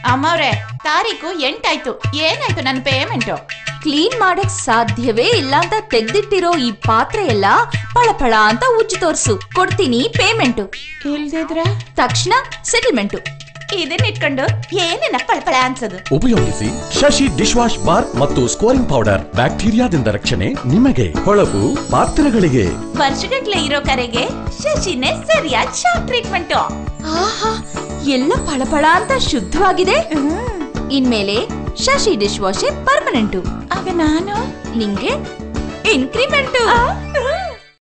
ಅಮ್ಮವ್ರೆ ತಾರೀಕು ಎಂಟಾಯ್ತು ಏನಾಯ್ತು ನನ್ನ ಪೇಮೆಂಟು ಕ್ಲೀನ್ ಮಾಡಕ್ ಸಾಧ್ಯವೇ ಇಲ್ಲ ಅಂತ ತೆಗ್ದಿಟ್ಟಿರೋ ಈ ಪಾತ್ರೆ ಎಲ್ಲ ಪಳಪಳ ಅಂತ ಉಜ್ಜಿ ತೋರ್ಸು ಕೊಡ್ತೀನಿ ಪೇಮೆಂಟ್ ಇಲ್ದಿದ್ರ ತಕ್ಷಣ ಸೆಟಲ್ಮೆಂಟು ಇದನ್ನ ಇಟ್ಕೊಂಡು ಏನೇನ ಪಳಪಳ ಅನ್ಸೋದು ಉಪಯೋಗಿಸಿ ಶಶಿ ಡಿಶ್ ವಾಶ್ ಬಾರ್ ಮತ್ತು ಸ್ಕೋರಿಂಗ್ ಪೌಡರ್ ಬ್ಯಾಕ್ಟೀರಿಯಾದಿಂದ ರಕ್ಷಣೆ ನಿಮಗೆ ಹೊಳಪು ಪಾತ್ರೆಗಳಿಗೆ ವರ್ಷಗಟ್ಲೆ ಇರೋ ಕರೆಗೆ ಶಶಿನೇ ಸರಿಯಾದ ಶಾಕ್ ಟ್ರೀಟ್ಮೆಂಟು ಆಹಾ ಎಲ್ಲ ಫಳಫಳ ಅಂತ ಶುದ್ಧವಾಗಿದೆ ಇನ್ಮೇಲೆ ಶಶಿ ಡಿಶ್ ವಾಶೇ ಪರ್ಮನೆಂಟು ಆಗ ನಾನು ನಿಂಗೆ ಇನ್ಕ್ರಿಮೆಂಟು ಆ,